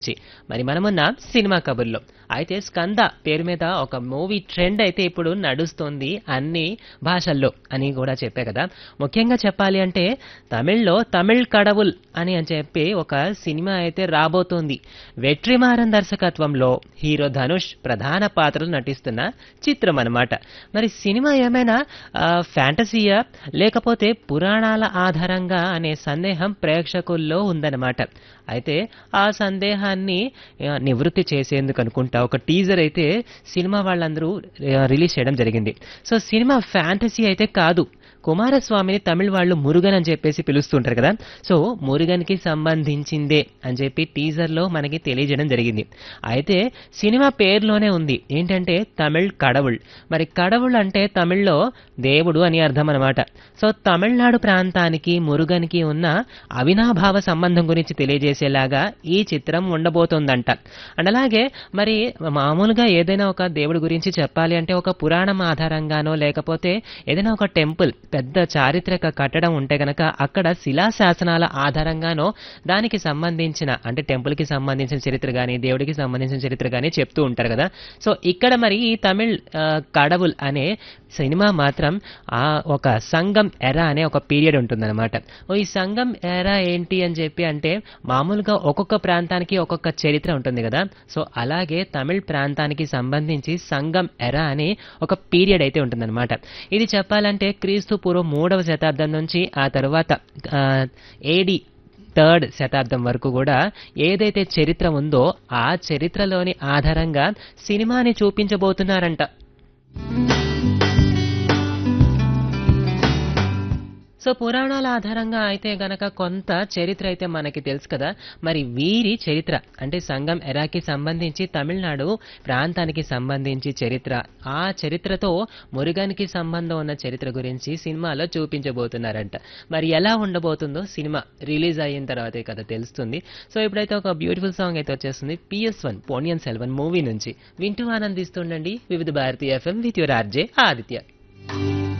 చి. మరి మనమున్నాం సినిమా కబుర్లో. అయితే 'స్కంద' పేరు మీద ఒక మూవీ ట్రెండ్ అయితే ఇప్పుడు నడుస్తోంది అన్ని భాషల్లో అని కూడా చెప్పా కదా! ముఖ్యంగా చెప్పాలి అంటే తమిళ్‌లో 'తమిళ్ కడవుల్' అని అని చెప్పి ఒక సినిమా అయితే రాబోతోంది. వెట్రిమారన్ దర్శకత్వంలో హీరో ధనుష్ ప్రధాన పాత్రలో నటిస్తున్న చిత్రం అన్నమాట. మరి సినిమా ఏమైనా ఆహ్, ఫ్యాంటసీయా? లేకపోతే పురాణాల ఆధారంగా అనే సందేహం ప్రేక్షకుల్లో ఉందన్నమాట. అయితే ఆ సందేహాన్ని ఆహ్, నివృత్తి చేసేందుకు అనుకుంటా ఒక టీజర్ అయితే సినిమా వాళ్ళందరూ ఆహ్, రిలీజ్ చేయడం జరిగింది. సో సినిమా ఫ్యాంటసీ అయితే కాదు. కుమారస్వామిని తమిళ్ వాళ్ళు మురుగన్ అని చెప్పేసి పిలుస్తుంటారు కదా! సో మురుగన్‌కి సంబంధించిందే అని చెప్పి టీజర్‌లో మనకి తెలియజేయడం జరిగింది. అయితే సినిమా పేరులోనే ఉంది. ఏంటంటే 'తమిళ్ కడవుల్'. మరి కడవుల్ అంటే తమిళ్‌లో దేవుడు అని అర్థం అన్నమాట. సో తమిళనాడు ప్రాంతానికి మురుగన్‌కి ఉన్న అవినాభావ సంబంధం గురించి తెలియజేసేలాగా ఈ చిత్రం ఉండబోతోందంట. అండ్ అలాగే మరి మామూలుగా ఏదైనా ఒక దేవుడి గురించి చెప్పాలి అంటే ఒక పురాణం ఆధారంగానో లేకపోతే ఏదైనా ఒక టెంపుల్ పెద్ద చారిత్రక కట్టడం ఉంటే గనక అక్కడ శిలాశాసనాల ఆధారంగానో దానికి సంబంధించిన అంటే టెంపుల్‌కి సంబంధించిన చరిత్ర గాని, దేవుడికి సంబంధించిన చరిత్ర గాని చెప్తూ ఉంటారు కదా! సో ఇక్కడ మరి ఈ తమిళ్ ఆహ్, కడవుల్ అనే సినిమా మాత్రం ఆహ్, ఒక సంగం ఎరా అనే ఒక పీరియడ్ ఉంటుందన్నమాట. ఈ సంగం ఎరా ఏంటి అని చెప్పి అంటే మామూలుగా ఒక్కొక్క ప్రాంతానికి ఒక్కొక్క చరిత్ర ఉంటుంది కదా! సో అలాగే తమిళ్ ప్రాంతానికి సంబంధించి సంగం ఎరా అని ఒక పీరియడ్ అయితే ఉంటుందన్నమాట. ఇది చెప్పాలంటే క్రీస్తు పూర్వం మూడవ శతాబ్దం నుంచి ఆ తరువాత ఆహ్, ఏడీ థర్డ్ శతాబ్దం వరకు కూడా ఏదైతే చరిత్ర ఉందో ఆ చరిత్రలోని ఆధారంగా సినిమాని చూపించబోతున్నారంట. సో పురాణాల ఆధారంగా అయితే గనక కొంత చరిత్ర అయితే మనకి తెలుసు కదా! మరి వీరి చరిత్ర అంటే సంగం ఎరాకి సంబంధించి తమిళనాడు ప్రాంతానికి సంబంధించి చరిత్ర, ఆ చరిత్రతో మురుగన్‌కి సంబంధం ఉన్న చరిత్ర గురించి సినిమాలో చూపించబోతున్నారంట. మరి ఎలా ఉండబోతుందో సినిమా రిలీజ్ అయిన తర్వాతే కదా తెలుస్తుంది. సో ఇప్పుడైతే ఒక బ్యూటిఫుల్ సాంగ్ అయితే వచ్చేస్తుంది. 'పీఎస్-1' పొన్నియిన్ సెల్వన్ మూవీ నుంచి వింటూ ఆనందిస్తుండండి Vividh Bharati FM with your RJ Aditya.